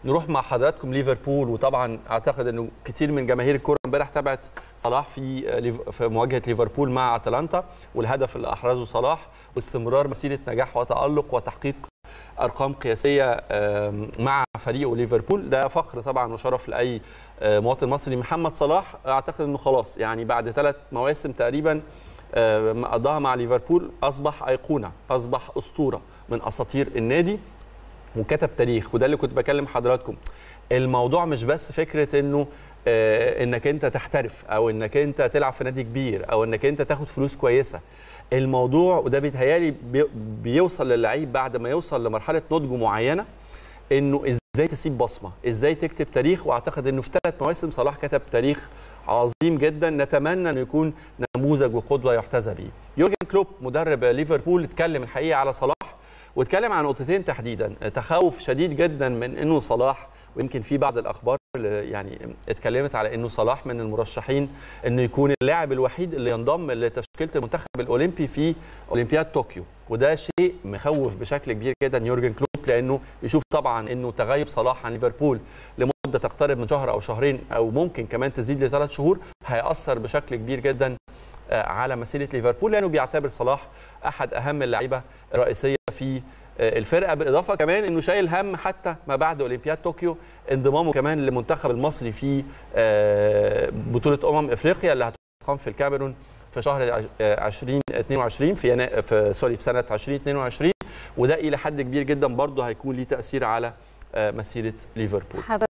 نروح مع حضراتكم ليفربول وطبعا اعتقد انه كتير من جماهير الكره امبارح تابعت صلاح في في مواجهه ليفربول مع اتلانتا والهدف اللي احرزه صلاح واستمرار مسيره نجاح وتالق وتحقيق ارقام قياسيه مع فريقه ليفربول ده فخر طبعا وشرف لاي مواطن مصري محمد صلاح اعتقد انه خلاص يعني بعد ثلاث مواسم تقريبا قضاها مع ليفربول اصبح ايقونه اصبح اسطوره من اساطير النادي وكتب تاريخ وده اللي كنت بكلم حضراتكم الموضوع مش بس فكره انه آه انك انت تحترف او انك انت تلعب في نادي كبير او انك انت تاخد فلوس كويسه الموضوع وده بيتهيالي بي بيوصل للعيب بعد ما يوصل لمرحله نضج معينه انه ازاي تسيب بصمه ازاي تكتب تاريخ واعتقد انه في ثلاث مواسم صلاح كتب تاريخ عظيم جدا نتمنى انه يكون نموذج وقدوه يحتذى به يورجن كلوب مدرب ليفربول اتكلم الحقيقه على صلاح واتكلم عن نقطتين تحديدا تخوف شديد جدا من انه صلاح ويمكن في بعض الاخبار اللي يعني اتكلمت على انه صلاح من المرشحين انه يكون اللاعب الوحيد اللي ينضم لتشكيله المنتخب الاولمبي في اولمبياد طوكيو وده شيء مخوف بشكل كبير جدا يورجن كلوب لانه يشوف طبعا انه تغيب صلاح عن ليفربول لمده تقترب من شهر او شهرين او ممكن كمان تزيد لثلاث شهور هياثر بشكل كبير جدا على مسيره ليفربول لانه بيعتبر صلاح احد اهم اللعيبه الرئيسيه في الفرقه بالاضافه كمان انه شايل هم حتى ما بعد اولمبياد طوكيو انضمامه كمان للمنتخب المصري في بطوله امم افريقيا اللي هتقام في الكاميرون في شهر 2022 في ينا... في سوري في سنه 2022 وده الى حد كبير جدا برضه هيكون ليه تاثير على مسيره ليفربول